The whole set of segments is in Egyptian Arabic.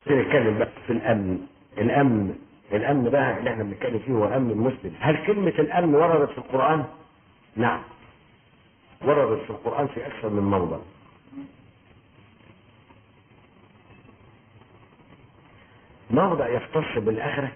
نتكلم بقى في الامن الامن الامن بقى اللي احنا بنتكلم فيه هو امن المسلم هل كلمة الامن وردت في القرآن نعم وردت في القرآن في اكثر من موضع موضع يختص بالاخرة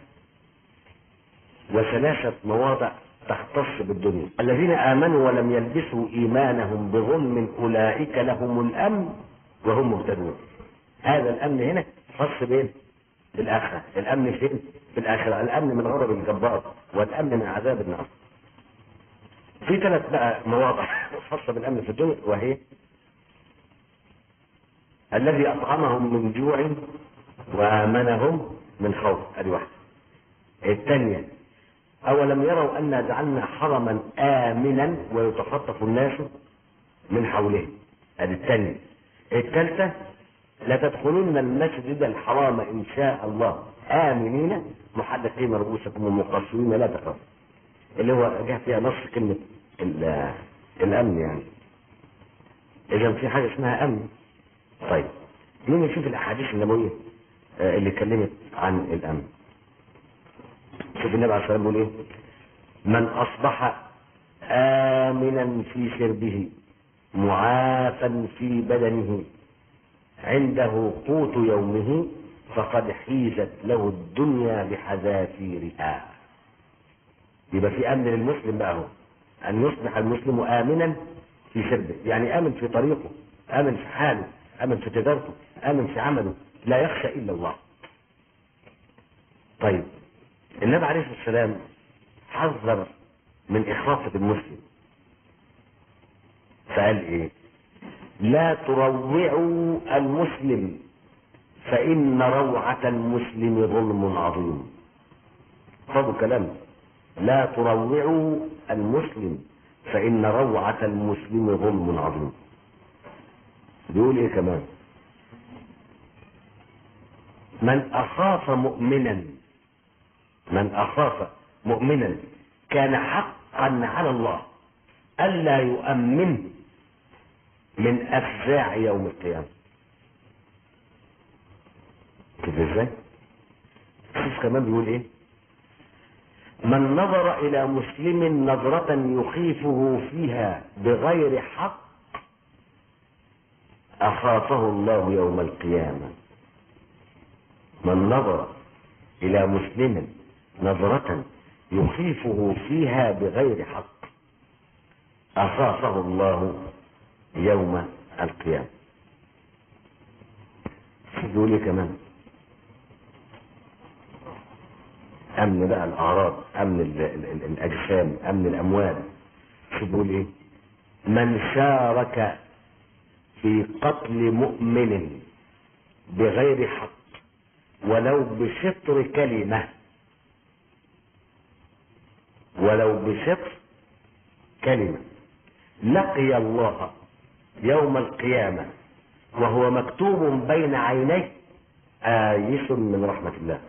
وثلاثة مواضع تختص بالدنيا الذين امنوا ولم يلبسوا ايمانهم بظلم اولئك لهم الامن وهم مهتدون هذا الامن هنا خاص بايه بالاخره الامن فين في الاخره الامن من غضب الجبار والامن من عذاب النار في ثلاث بقى مواضع خاصه بالامن في الدنيا وهي الذي اطعمهم من جوع وامنهم من خوف ادي واحده الثانيه أولم يروا أنا جعلنا حرما آمنا ويتخطف الناس من حولهم هذه الثانية الثالثة لتدخلن المسجد الحرام إن شاء الله آمنين محدثين رؤوسكم ومقصرين لا تخافوا اللي هو جه فيها نص كلمة الأمن يعني إذا في حاجة اسمها أمن طيب مين نشوف الأحاديث النبوية اللي اتكلمت عن الأمن شوف النبي عليه الصلاه والسلام بيقول ايه من اصبح امنا في سربه معافا في بدنه عنده قوت يومه فقد حيزت له الدنيا بحذافيرها يبقى في امن للمسلم بقى هو ان يصبح المسلم امنا في سربه يعني امن في طريقه امن في حاله امن في تجارته امن في عمله لا يخشى الا الله طيب النبي عليه الصلاه والسلام حذر من اخافه المسلم فقال ايه لا تروعوا المسلم فان روعه المسلم ظلم عظيم خذوا كلام لا تروعوا المسلم فان روعه المسلم ظلم عظيم بيقول ايه كمان من اخاف مؤمنا من أخاف مؤمنا كان حقا على الله ألا يؤمنه من أفزاع يوم القيامة كيف ازاي؟ شوف كمان بيقول ايه؟ من نظر إلى مسلم نظرة يخيفه فيها بغير حق أخافه الله يوم القيامة من نظر إلى مسلم نظرة يخيفه فيها بغير حق أخافه الله يوم القيامة يقول لي كمان أمن بقى الأعراض أمن ال ال ال الأجسام أمن الأموال شو بيقول إيه من شارك في قتل مؤمن بغير حق ولو بشطر كلمة ولو بشطر كلمة لقي الله يوم القيامة وهو مكتوب بين عينيه آيس من رحمة الله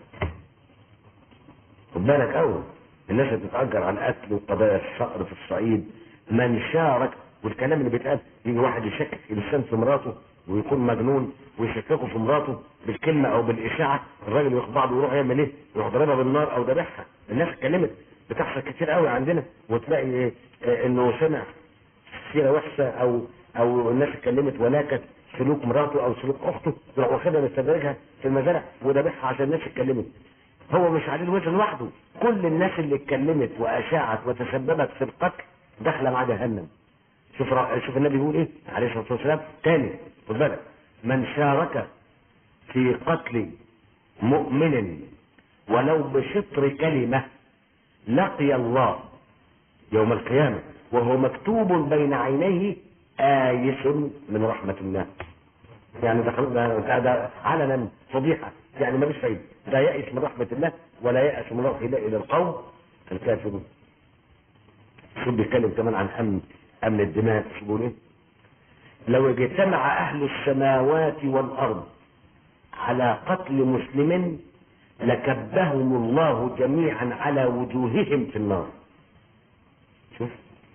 خد بالك أول الناس اللي بتتأجر على القتل وقضايا الصقر في الصعيد من شارك والكلام اللي بيتقال يجي واحد يشكك انسان في مراته ويكون مجنون ويشككه في مراته بالكلمه او بالاشاعه الراجل ياخد بعضه ويروح يعمل ايه؟ يروح ضاربها بالنار او ذابحها الناس اتكلمت بتحصل كتير قوي عندنا وتلاقي إيه انه سمع سيره وحشه او او الناس اتكلمت وناكت سلوك مراته او سلوك اخته يروح واخدها مستدرجها في المزارع وذابحها عشان الناس اتكلمت هو مش عليه الوزن لوحده كل الناس اللي اتكلمت واشاعت وتسببت في القتل داخله مع جهنم شوف رأ... شوف النبي يقول ايه عليه الصلاه والسلام تاني خد بالك من شارك في قتل مؤمن ولو بشطر كلمه لقي الله يوم القيامه وهو مكتوب بين عينيه آيس من رحمة الله يعني ده ده علنا فضيحة يعني ما فيش فايدة لا يأس من رحمة الله ولا يأس من روح الله إلى القوم الكافرون شو بيتكلم كمان عن أمن أمن الدماء شو بيقول إيه؟ لو اجتمع أهل السماوات والأرض على قتل مسلم لكبهم الله جميعا على وجوههم في النار شوف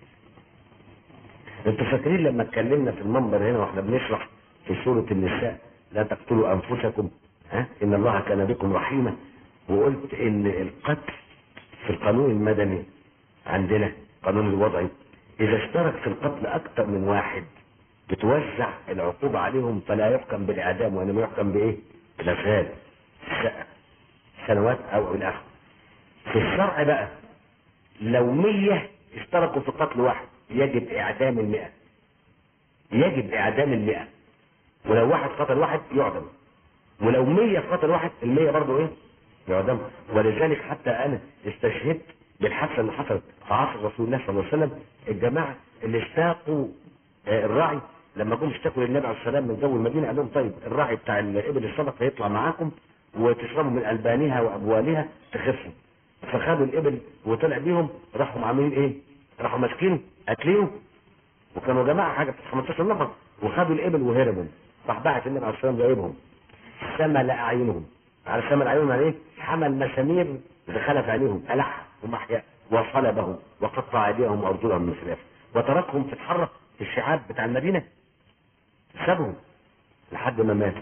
انتوا فاكرين لما اتكلمنا في المنبر هنا واحنا بنشرح في سورة النساء لا تقتلوا انفسكم ها ان الله كان بكم رحيما وقلت ان القتل في القانون المدني عندنا القانون الوضعي اذا اشترك في القتل اكثر من واحد بتوزع العقوبة عليهم فلا يحكم بالاعدام وانما يحكم بايه بالاشغال سنوات او الى اخره في الشرع بقى لو مية اشتركوا في قتل واحد يجب اعدام المئة يجب اعدام المئة ولو واحد قتل واحد يعدم ولو مية قتل واحد المية برضه ايه يعدم ولذلك حتى انا استشهدت بالحادثه اللي حصلت في عصر رسول الله صلى الله عليه وسلم الجماعه اللي اشتاقوا آه، الراعي لما جم اشتكوا للنبي عليه السلام من جو المدينه قال لهم طيب الراعي بتاع الابل الصدقه يطلع معاكم وتشربوا من البانها وابوالها تخفوا فخدوا الابل وطلع بيهم راحوا عاملين ايه؟ راحوا ماسكينه اكلينه وكانوا جماعه حاجه 15 نفر وخدوا الابل وهربوا راح بعت النبي عليه السلام جايبهم سمل اعينهم على سمل اعينهم يعني ايه؟ حمل مسامير دخل في عينيهم الح ومحيا وصلبهم وقطع ايديهم وارجلهم من خلاف وتركهم تتحرك في الشعاب بتاع المدينه سابهم لحد ما ماتوا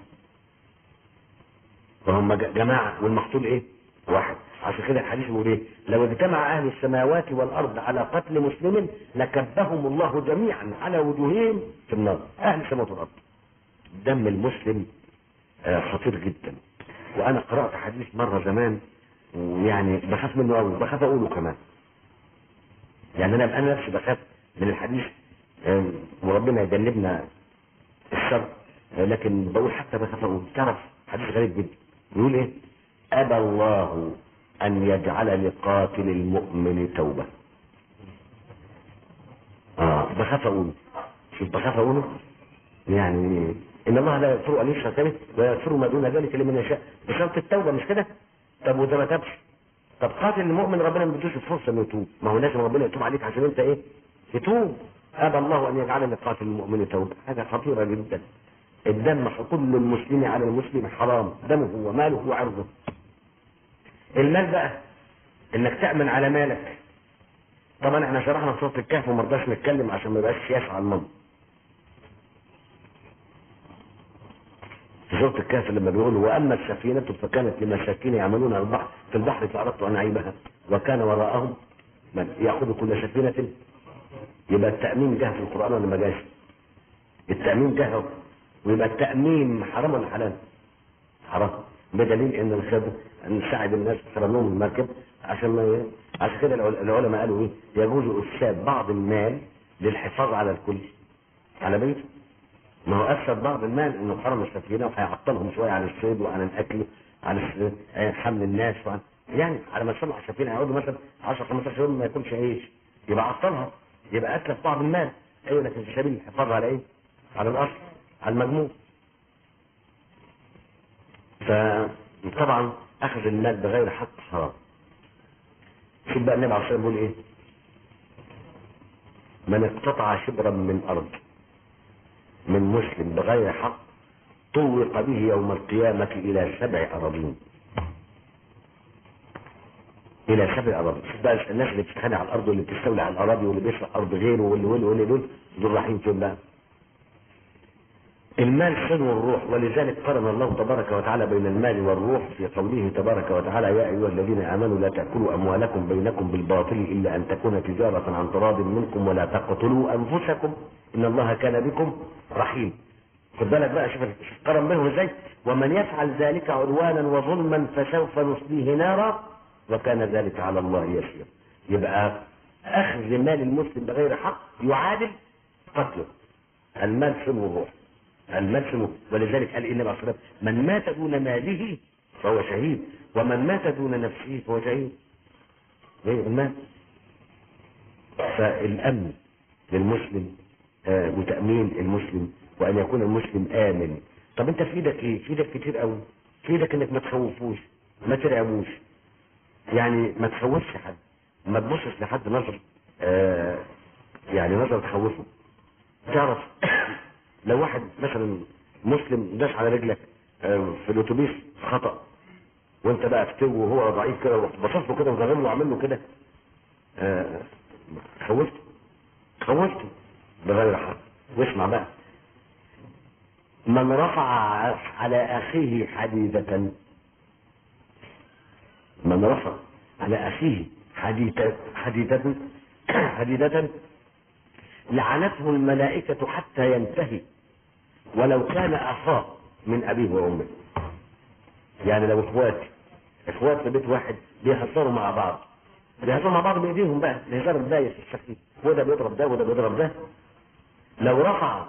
فهم ج- جماعه والمقتول ايه؟ واحد عشان كده الحديث بيقول ايه؟ لو اجتمع اهل السماوات والارض على قتل مسلم لكبهم الله جميعا على وجوههم في النار اهل السماوات والارض دم المسلم آه، خطير جدا وانا قرات حديث مره زمان ويعني بخاف منه قوي بخاف اقوله كمان يعني انا انا نفسي بخاف من الحديث آم، وربنا يجنبنا الشر آه، لكن بقول حتى بخاف اقول تعرف حديث غريب جدا يقول ايه ابى الله ان يجعل لقاتل المؤمن توبه اه بخاف اقوله شوف بخاف اقوله يعني ان الله لا يغفر ان يشرك به ويغفر ما دون ذلك لمن يشاء بشرط التوبه مش كده؟ طب وده ما تابش طب قاتل المؤمن ربنا ما بيدوش الفرصه انه يتوب ما هو لازم ربنا يتوب عليك عشان انت ايه؟ تتوب ابى الله ان يجعل لقاتل المؤمن توبه حاجه خطيره جدا الدم كل المسلم على المسلم حرام دمه وماله وعرضه المال بقى انك تامن على مالك طبعا احنا شرحنا في سوره الكهف وما رضاش نتكلم عشان ما يبقاش سياسه على المنطق في سورة الكهف لما بيقول وأما السفينة فكانت لمساكين يعملون على البحر في البحر فأردت أن أعيبها وكان وراءهم من يأخذ كل سفينة يبقى التأمين جه في القرآن ولا ما جاش؟ التأمين جه ويبقى التأمين حرام ولا حلال؟ حرام بدليل ان الخبر نساعد الناس ترى لهم المركب عشان ما ي- عشان كده العل- العلماء قالوا ايه؟ يجوز افساد بعض المال للحفاظ على الكل على بيته ما هو افسد بعض المال انه حرم السفينه وهيعطلهم شويه عن الصيد وعن الاكل عن الس- آه، حمل الناس وعن يعني على ما يصلح السفينه هيقعدوا مثلا 10 15 يوم ما ياكلش عيش يبقى عطلها يبقى اتلف بعض المال ايوه لكن في سبيل الحفاظ على ايه؟ على الاصل على المجموع فطبعا اخذ المال بغير حق حرام شوف بقى النبي عليه الصلاه والسلام بيقول ايه؟ من اقتطع شبرا من ارض من مسلم بغير حق طوق به يوم القيامة إلى سبع أراضين إلى سبع أراضين شوف بقى الناس اللي بتتخانق على الأرض واللي بتستولي على الأراضي واللي بيسرق أرض غيره واللي واللي واللي دول دول رايحين فين بقى؟ المال حلو الروح ولذلك قرن الله تبارك وتعالى بين المال والروح في قوله تبارك وتعالى يا ايها الذين امنوا لا تاكلوا اموالكم بينكم بالباطل الا ان تكون تجاره عن تراض منكم ولا تقتلوا انفسكم ان الله كان بكم رحيم خد بالك بقى شوف شوف قرن بينهم ازاي ومن يفعل ذلك عدوانا وظلما فسوف نصليه نارا وكان ذلك على الله يسير يبقى اخذ مال المسلم بغير حق يعادل قتله المال حلو الروح المسلم ولذلك قال النبي عليه الصلاه والسلام من مات دون ماله فهو شهيد ومن مات دون نفسه فهو شهيد ايه المال فالامن للمسلم آه وتامين المسلم وان يكون المسلم امن طب انت في ايدك ايه في ايدك كتير قوي في ايدك انك ما تخوفوش ما ترعبوش يعني ما تخوفش حد ما تبصش لحد نظر آه يعني نظر تخوفه تعرف لو واحد مثلا مسلم داس على رجلك آه، في الاتوبيس خطا وانت بقى فتو وهو ضعيف كده ورحت باصص له كده وضرب له وعامل له كده آه، خوفته خوفته بغير حق واسمع بقى من رفع على اخيه حديدة من رفع على اخيه حديدة حديدة حديدة لعنته الملائكة حتى ينتهي ولو كان اخاه من ابيه وامه يعني لو اخوات اخوات في بيت واحد بيهزروا مع بعض بيهزروا مع بعض بايديهم بقى الهزار الدايس الشكلي وده بيضرب ده وده بيضرب ده لو رفع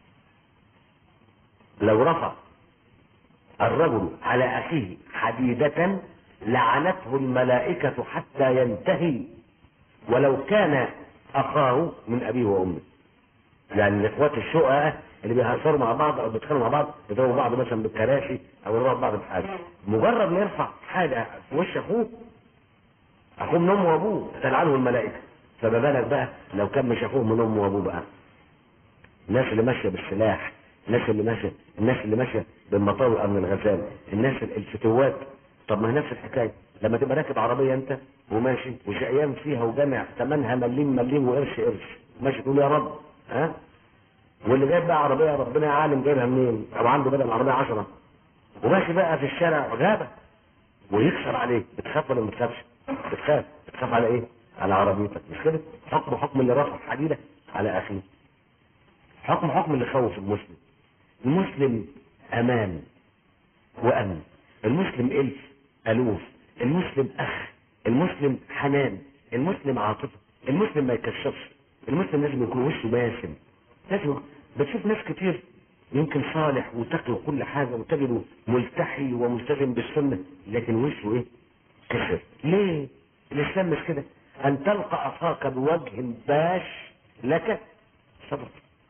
لو رفع الرجل على اخيه حديدة لعنته الملائكة حتى ينتهي ولو كان اخاه من ابيه وامه يعني الاخوات الشقق اللي بيهزروا مع بعض او بيتخانقوا مع بعض يضربوا بعض مثلا بالكراسي او يضربوا بعض بحاجه مجرد ما يرفع حاجه في وش اخوه اخوه من امه وابوه تلعنه الملائكه فما بالك بقى لو كان مش اخوه من امه وابوه بقى الناس اللي ماشيه بالسلاح الناس اللي ماشيه الناس اللي ماشيه بالمطاوي من الغزال الناس الفتوات طب ما هي نفس الحكايه لما تبقى راكب عربيه انت وماشي وشقيان فيها وجامع ثمنها مليم مليم وقرش قرش ماشي تقول يا رب ها واللي جايب بقى عربيه ربنا عالم جايبها منين او عنده بدل العربيه 10 وماشي بقى في الشارع غابه ويكسر عليك بتخاف ولا ما بتخافش؟ بتخاف بتخاف على ايه؟ على عربيتك مش كده؟ حكم حكم اللي رفع حديده على اخيه حكم حكم اللي خوف المسلم المسلم امان وامن المسلم الف الوف المسلم اخ المسلم حنان المسلم عاطفه المسلم ما يكشفش المسلم لازم يكون وشه باسم لازم بتشوف ناس كتير يمكن صالح وتقي وكل حاجه وتجده ملتحي وملتزم بالسنه لكن وشه ايه؟ كسر ليه؟ الاسلام مش كده ان تلقى اخاك بوجه باش لك صبر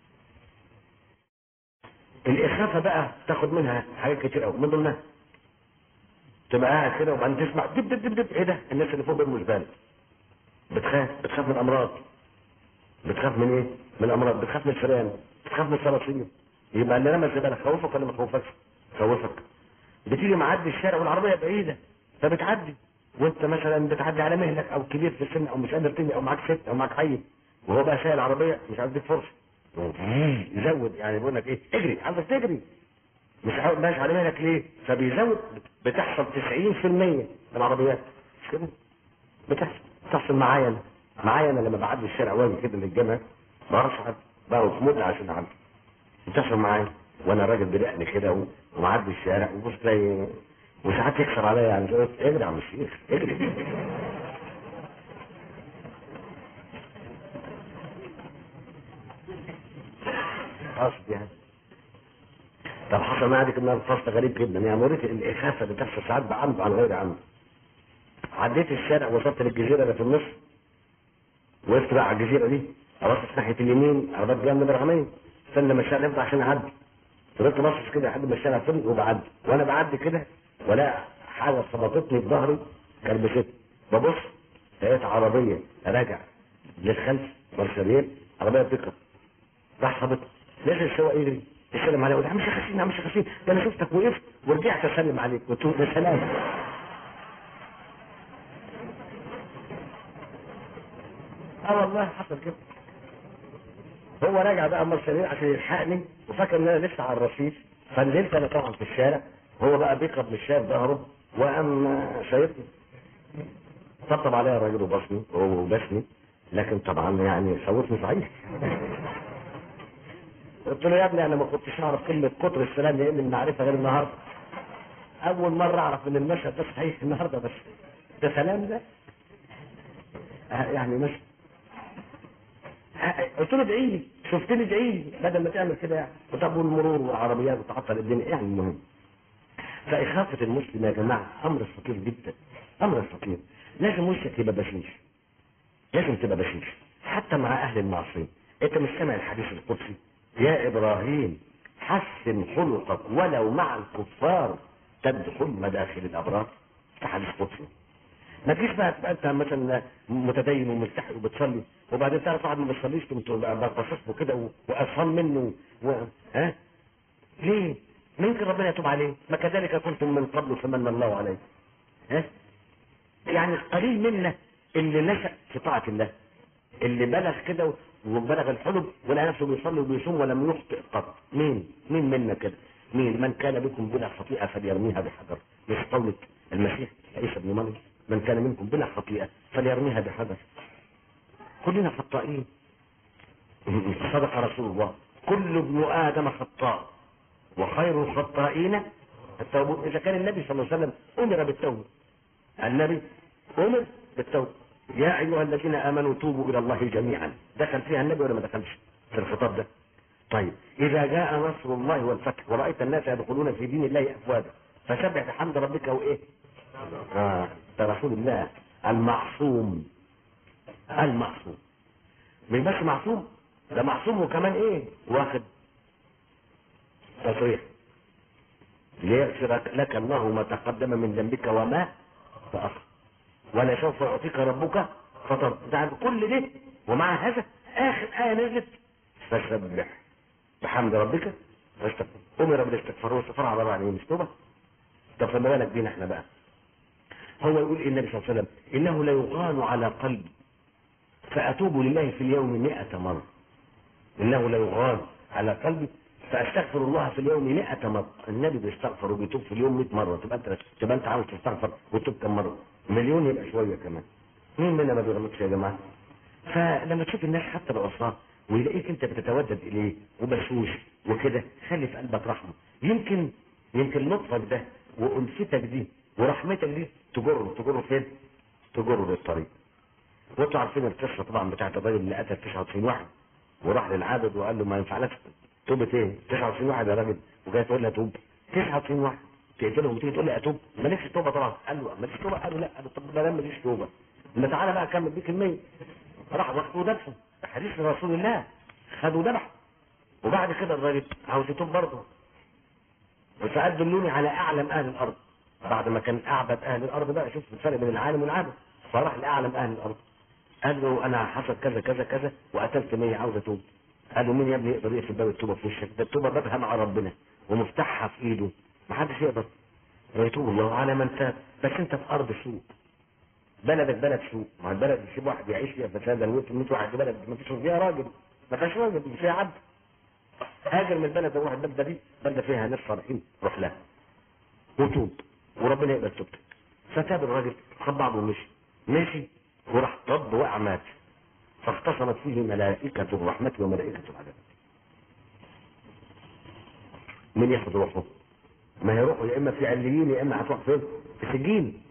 الاخافه بقى تاخد منها حاجات كتير قوي من ضمنها تبقى قاعد كده وبعدين تسمع دب دب دب دب ايه ده؟ الناس اللي فوق بيرموا زباله بتخاف بتخاف من الامراض بتخاف من ايه؟ من الامراض بتخاف من الفئران بتخاف من الصراصير يبقى اللي رمى الزباله خوفك ولا ما خوفكش؟ خوفك بتيجي معدي الشارع والعربيه بعيده فبتعدي وانت مثلا بتعدي على مهلك او كبير في السن او مش قادر تجري او معاك ست او معاك حي وهو بقى شايل العربيه مش عايز يديك فرصه يزود يعني بيقول لك ايه اجري عايزك تجري مش عاوز ماشي على مهلك ليه؟ فبيزود بتحصل 90% من العربيات مش كده؟ بتحصل بتحصل معايا انا معايا انا لما بعدي الشارع واجي كده للجامع ما اعرفش اعدي بقى في مده عشان اعدي بتحصل معايا وانا راجل بدقني كده و- ومعدي الشارع وبص تلاقي وساعات يكسر عليا يعني تقول اجري يا عم الشيخ اجري قصد يعني طب حصل معايا دي كنا فصل غريب جدا يعني وريت الاخافه اللي بتحصل ساعات بعمد عن غير عمد عديت الشارع وصلت للجزيره اللي في النص وقفت بقى على الجزيره دي رحت ناحيه اليمين عربات جايه من الرحمين استنى ما الشارع يفضى عشان اعدي فضلت باصص كده لحد ما الشارع فضي وبعدي وانا بعدي كده ولا حاجه خبطتني في ظهري كربشت ببص لقيت عربيه راجع للخلف مرسلين عربيه بتكره راح خبط نزل السواق يجري يسلم عليه يقول يا عم شيخ حسين يا عم شيخ حسين ده انا شفتك وقفت ورجعت اسلم عليك قلت له يا سلام اه والله حصل كده هو راجع بقى مرسلين عشان يلحقني وفاكر ان انا لسه على الرصيف فنزلت انا طبعا في الشارع هو بقى بيقرب من الشارع ظهره وقام شايفني طبطب عليا الراجل وبصني وبسني لكن طبعا يعني صوتني صحيح قلت له يا ابني انا ما كنتش اعرف كلمه كتر السلام لان المعرفه غير النهارده اول مره اعرف ان المشهد ده صحيح النهارده بس ده سلام ده آه يعني مش آه قلت له ادعي لي شفتني ادعي لي بدل ما تعمل كده يعني وطب والمرور والعربيات وتعطل الدنيا يعني المهم فإخافة المسلم يا جماعة أمر خطير جدا أمر خطير لازم وشك يبقى بشيش لازم تبقى بشيش حتى مع أهل المعصية أنت مش سامع الحديث القدسي يا إبراهيم حسن خلقك ولو مع الكفار تدخل مداخل الأبرار ده حديث قدسي ما تجيش بقى تبقى انت مثلا متدين وملتحي وبتصلي وبعدين تعرف واحد ما بيصليش تقوم تبقى باصص له كده و- وقرفان منه و... ها ليه؟ ممكن ربنا يتوب عليه ما كذلك كنتم من قبل فمن الله عليه ها يعني قليل منا اللي نشأ في طاعة الله اللي بلغ كده وبلغ الحلم ولقى نفسه بيصلي وبيصوم ولم يخطئ قط مين مين منا كده مين من كان بكم بلا خطيئه فليرميها بحجر مش قولة المسيح عيسى ابن مريم من كان منكم بلا خطيئه فليرميها بحجر كلنا خطائين صدق رسول الله كل ابن ادم خطاء وخير الخطائين التوبون اذا كان النبي صلى الله عليه وسلم امر بالتوبه النبي امر بالتوبه يا ايها الذين امنوا توبوا الى الله جميعا دخل فيها النبي ولا ما دخلش في الخطاب ده طيب اذا جاء نصر الله والفتح ورايت الناس يدخلون في دين الله افواجا فسبح بحمد ربك وايه اه ده رسول الله المعصوم المعصوم مش بس معصوم ده معصوم وكمان ايه واخد تصريح ليغفر لك الله ما تقدم من ذنبك وما تأخر ولا سوف يعطيك ربك فطر ده كل ده ومع هذا اخر ايه نزلت فسبح بحمد ربك واستغفر امر بالاستغفار والاستغفار على بعض مش توبه طب فما بالك بينا احنا بقى هو يقول إيه النبي صلى الله عليه وسلم انه لا يغان على قلبي فاتوب لله في اليوم مئة مرة انه لا يغان على قلبي فاستغفر الله في اليوم 100 مرة النبي بيستغفر وبيتوب في اليوم 100 مرة تبقى انت تبقى انت عاوز تستغفر وتتوب كم مرة مليون يبقى شوية كمان مين منا ما بيغلطش يا جماعة فلما تشوف الناس حتى العصاة ويلاقيك انت بتتودد اليه وبشوش وكده خلي في قلبك رحمة يمكن يمكن لطفك ده وانفتك دي ورحمتك دي تجره تجره فين؟ تجره للطريق وانتوا عارفين القصه طبعا بتاعت الراجل اللي قتل 99 واحد وراح للعابد وقال له ما ينفعلكش توبة ايه؟ 99 واحد يا راجل وجاي تقول لي اتوب 99 واحد تقتلهم وتيجي تقول لي اتوب مالكش توبه طبعا قال له مالكش توبه قال له لا قال له طب ما دام ماليش توبه ما تعالى بقى اكمل بيك المية راح واخده ذبحه حديث رسول الله خدوا ذبح وبعد كده الراجل عاوز يتوب برضه وساعات دلوني على اعلم اهل الارض بعد ما كان اعبد اهل الارض بقى شوف الفرق بين العالم والعابد فراح لاعلم اهل الارض قال له انا حصل كذا كذا كذا وقتلت 100 عاوز اتوب قال له مين يا ابني يقدر يقفل باب التوبه في وشك ده التوبه بابها مع ربنا ومفتاحها في ايده ما حدش يقدر ويتوب الله على من تاب بس انت في ارض سوء بلدك بلد سوء ما البلد يسيب واحد يعيش فيها فسادا ويقتل 100 واحد في بلد ما فيش فيها راجل ما فيهاش راجل فيها عبد هاجر من البلد وروح البلده دي بلده فيها ناس صالحين روح لها وتوب وربنا يقبل توبتك فتاب الراجل خد بعضه ومشي مشي وراح طب وقع مات فاختصمت فيه ملائكة الرحمة وملائكة العذاب من ياخد روحه ما هيروحوا يا اما في عليين يا اما هتروح فين في سجين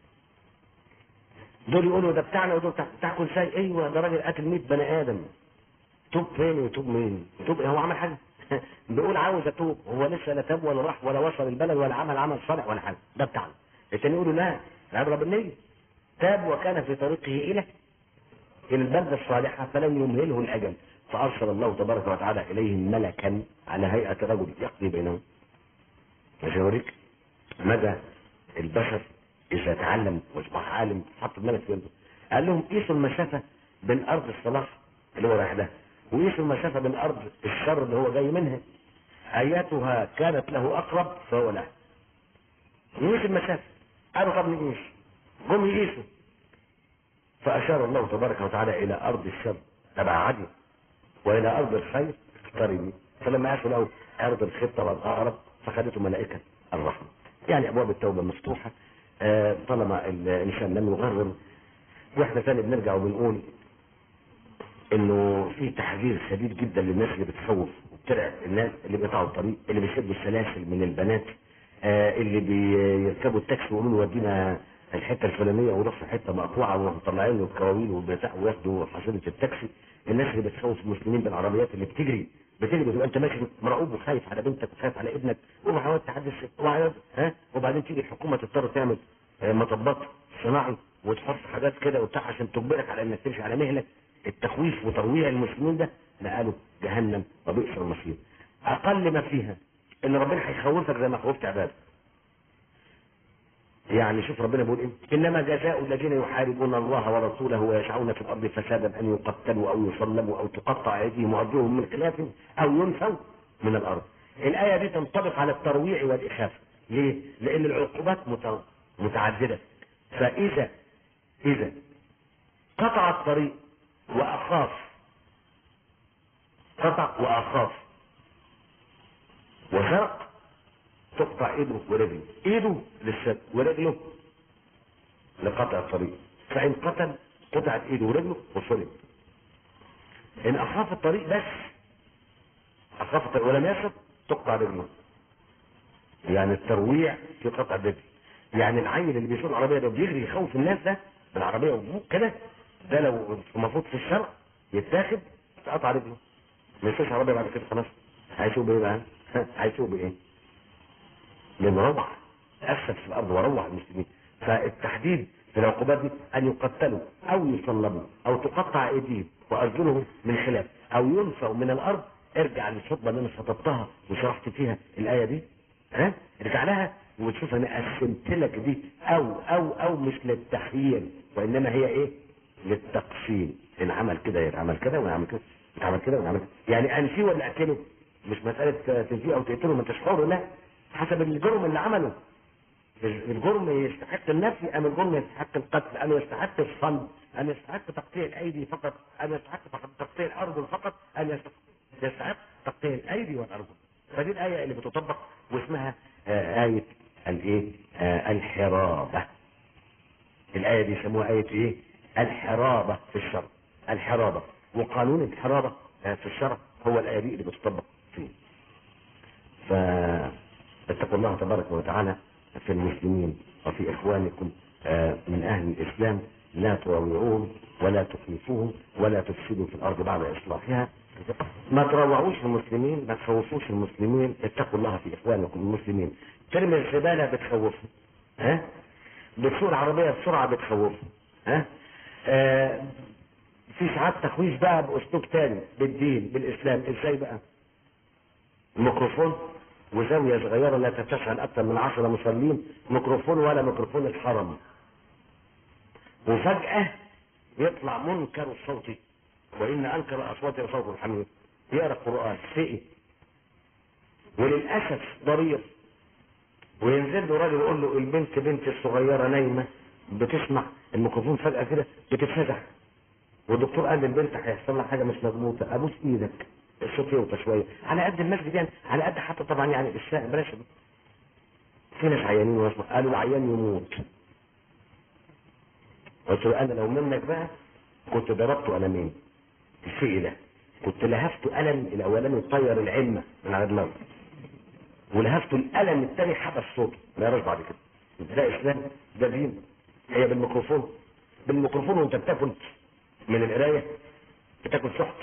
دول يقولوا ده بتاعنا ودول بتاع بتاعكم ازاي ايوه ده راجل قتل 100 بني ادم توب فين وتوب مين توب هو عمل حاجه بيقول عاوز اتوب هو لسه لا تاب ولا راح ولا وصل البلد ولا عمل عمل صالح ولا حاجه ده بتاعنا التاني يقولوا لا العبره بالنيه تاب وكان في طريقه الى الى البلده الصالحه فلم يمهله الاجل فارسل الله تبارك وتعالى اليهم ملكا على هيئه رجل يقضي بينهم مش يوريك مدى البشر اذا تعلم واصبح عالم حط الملك في يده قال لهم قيسوا المسافه بين ارض الصلاح اللي هو رايح ده وقيسوا المسافه بين ارض الشر اللي هو جاي منها اياتها كانت له اقرب فهو له يقيس المسافه قالوا طب نقيس جم يقيسوا فاشار الله تبارك وتعالى الى ارض الشر تبع عدن والى ارض الخير اقتربي فلما قاسوا له ارض الخير طبعا اقرب فخدته ملائكه الرحمه يعني ابواب التوبه مفتوحه آه، طالما الانسان لم يغرر واحنا ثاني بنرجع وبنقول انه في تحذير شديد جدا للناس اللي بتخوف وبترعب الناس اللي بيقطعوا الطريق اللي بيشدوا السلاسل من البنات آه، اللي بيركبوا التاكسي ويقولوا له ودينا الحته الفلانيه ويروح في حته مقطوعه ويروحوا مطلعين له الكواويل والبتاع وياخدوا حصيله التاكسي الناس اللي بتخوف المسلمين بالعربيات اللي بتجري بتجري بتبقى انت ماشي مرعوب وخايف على بنتك وخايف على ابنك وحاول تحدث وحاول ها وبعدين تيجي الحكومه تضطر تعمل آه، مطبات صناعي وتحط حاجات كده وبتاع عشان تجبرك على انك تمشي على مهلك التخويف وترويع المسلمين ده نقلوا جهنم وبئس المصير اقل ما فيها ان ربنا هيخوفك زي ما خوفت عباده يعني شوف ربنا بيقول ايه انما جزاء الذين يحاربون الله ورسوله ويسعون في الارض فسادا ان يقتلوا او يصلبوا او تقطع ايديهم وارجلهم من خلاف او ينفوا من الارض الايه دي تنطبق على الترويع والاخافه ليه لان العقوبات مت- متعدده فاذا اذا قطع الطريق واخاف قطع واخاف وسرق تقطع ايده ورجله ايده للسد ورجله لقطع الطريق فان قتل قطعت ايده ورجله وصلب ان اخاف الطريق بس اخاف الطريق ولم يصب تقطع رجله يعني الترويع في قطع الرجل يعني العيل اللي بيسوق العربيه ده بيجري يخوف الناس ده بالعربيه وبوق كده ده لو المفروض في الشرع يتاخد تقطع رجله ما يسوقش عربيه بعد كده خلاص هيسوق بايه بقى؟ هيسوق بايه؟ من روع افسد في الارض وروع المسلمين فالتحديد في العقوبات دي ان يقتلوا او يصلبوا او تقطع ايديهم وارجلهم من خلاف او ينفوا من الارض ارجع للخطبه اللي انا خطبتها وشرحت فيها الايه دي ها ارجع لها وتشوف انا قسمت لك دي او او او مش للتخيير وانما هي ايه للتقسيم ان عمل كده يتعمل كده ويعمل كده يتعمل كده ويعمل كده يعني انفيه ولا اقتله مش مساله تنفيه او تقتله ما انتش حر لا حسب الجرم اللي عمله الجرم يستحق النفي ام الجرم يستحق القتل ام يستحق الصلب ام يستحق تقطيع الايدي فقط ام يستحق فقط تقطيع الارجل فقط ام يستحق يستحق تقطيع الايدي والارجل فدي الايه اللي بتطبق واسمها آه ايه الايه آه الحرابه الايه دي يسموها ايه ايه الحرابه في الشرع الحرابه وقانون الحرابه آه في الشرع هو الايه دي اللي بتطبق فيه فاتقوا الله تبارك وتعالى في المسلمين وفي اخوانكم آه من اهل الاسلام لا تروعوهم ولا تخلفوهم ولا تفسدوا في الارض بعد اصلاحها ما تروعوش المسلمين ما تخوفوش المسلمين اتقوا الله في اخوانكم المسلمين ترمي الزباله بتخوفهم ها بتسوق العربيه بسرعه بتخوفهم ها آه في ساعات تخويف بقى باسلوب تاني بالدين بالاسلام ازاي بقى الميكروفون وزاويه صغيره لا تتسع اكثر من عشرة مصلين ميكروفون ولا ميكروفون الحرم وفجاه يطلع منكر الصوت وان انكر الاصوات لصوت الحميد يقرا القران سئ وللاسف ضرير وينزل له راجل يقول له البنت بنت الصغيره نايمه بتسمع الميكروفون فجاه كده بتتفتح والدكتور قال للبنت هيحصل لها حاجه مش مظبوطه ابوس ايدك الصوت يوطى شويه على قد المسجد يعني على قد حتى طبعا يعني الشارع بلاش في ناس عيانين واسمع قالوا العيان يموت قلت له انا لو منك بقى كنت ضربته قلمين الشيء ده كنت لهفته قلم الاولاني طير العلمه من على دماغه ولهفته القلم الثاني حبس صوته ما يراش بعد كده ده اسلام ده دين هي بالميكروفون بالميكروفون وانت بتاكل من القرايه بتاكل سحت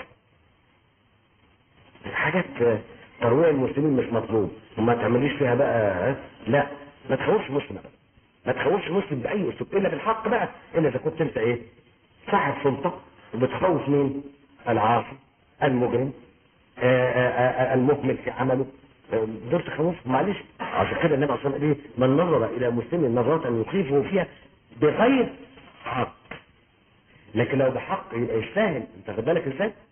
حاجات ترويع المسلمين مش مطلوب وما تعمليش فيها بقى لا ما تخوفش مسلم بقى. ما تخوفش مسلم باي اسلوب الا بالحق بقى الا اذا كنت انت ايه صاحب سلطه وبتخوف مين العاصي المجرم آآ آآ المهمل في عمله دول تخوف معلش عشان كده النبي صلى الله عليه وسلم من نظر الى مسلم نظره يخيفه فيها بغير حق لكن لو بحق يبقى يستاهل انت خد بالك ازاي